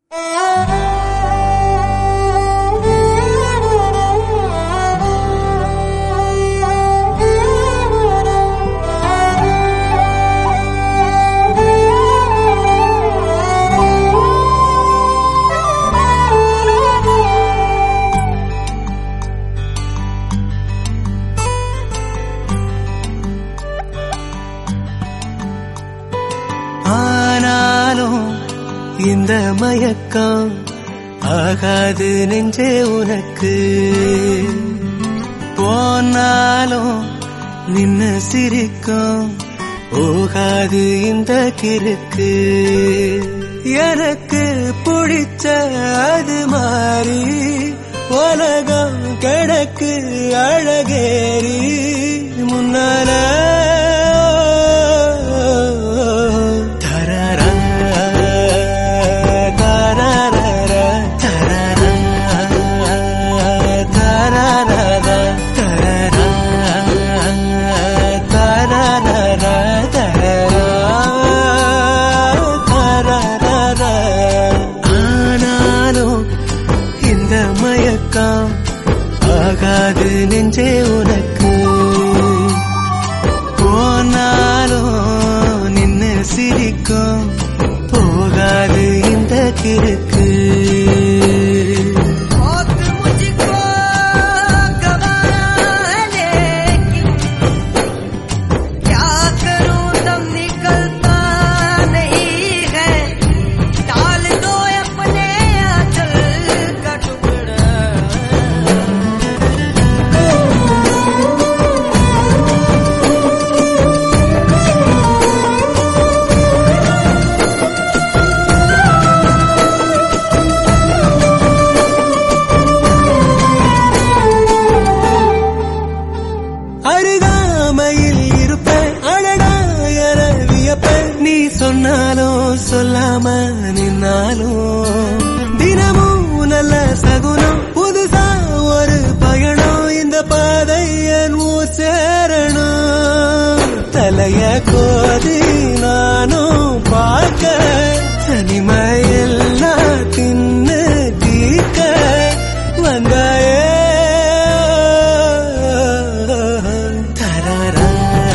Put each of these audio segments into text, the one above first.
ஆனாலும் இந்த மயக்கம் ஆகாது நெஞ்சே உனக்கு போனாலும் நின்ன சிரிக்கும் போகாது இந்த கிறுக்கு எனக்கு பிடிச்ச அது மாறி உலகம் கிடக்கு அழகேறி முன்னால தரரா, தரரரா, தரரா, தரரரா, தரரா, தரரரா, தரரா, தரரரா. ஆனாலும் இந்த மயக்கம் ஆகாது நெஞ்சே உனக்கு போனாலும் நின்னு சிரிக்கும் போகாது இந்த கிறுக்கு मौत मुझको गवारा है लेकिन क्या करूं दम निकलता नहीं है डाल दो अपने आंचल का टुकड़ा அருகாமையில் இருப்பேன் அழகா என வியப்பேன் நீ சொன்னாலும் சொல்லாம நின்னாலும் தினமும் நல்ல சகுனம் புதுசா ஒரு பயணம் இந்த பாதை என் ஊர் சேரணும் தலைய கோதி நானும் பார்க்க தனிமையெல்லாம் தின்னு தீர்க்க வந்தாயே தரரா,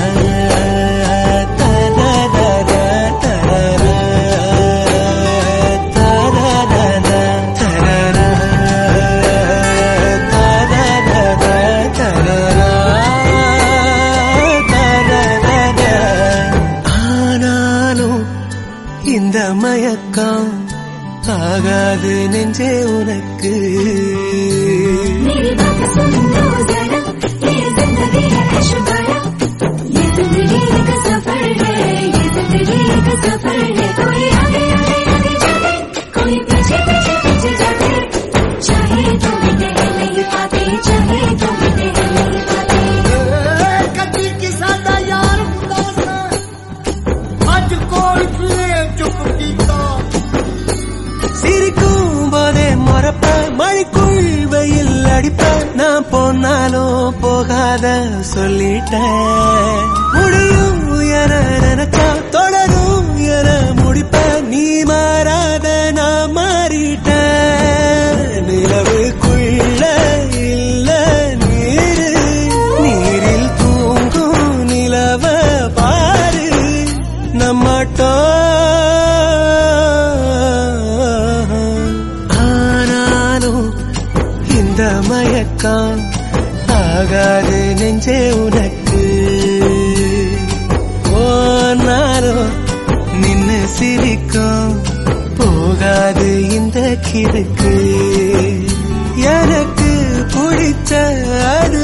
தரரரா, தரரா, தரரரா, தரரா, தரரரா, தரரா, தரரரா. ஆனாலும் இந்த மயக்கம் ஆகாது நெஞ்சே உனக்கு मेरी बात सुन लो जरा ये जिंदगी है ऐशबारा ये जिंदगी एक सफर है ये जिंदगी एक सफर है कोई आगे आगे आगे जाते कोई पीछे पीछे पीछे जाते चाहे तो मिटे नहीं पाते चाहे तो मिटे नहीं पाते कदी किसादा यार उदासा ਅੱਜ ਕੋਈ ਫਿਰੇ ਚੁੱਪ ਕੀਤਾ சிரிக்கும் போதே மறப்ப மழைக்குள் வெயில் அடிப்ப நான் போனாலும் போகாத சொல்லிட்டேன் முடியும் என நினைச்சா தொடரும் என முடிப்ப நீ மாறாத நான் மாறிட்டேன் நிலவுக்குள்ள இல்ல நீரு நீரில் தூங்கும் நிலவ பாரு நம்மட்டோம் ஆனாலும் இந்த மயக்கம் ஆகாது நெஞ்சே உனக்கு போனாலும் நின்னு சிரிக்கும் போகாது இந்த கிறுக்கு எனக்கு பிடிச்ச அது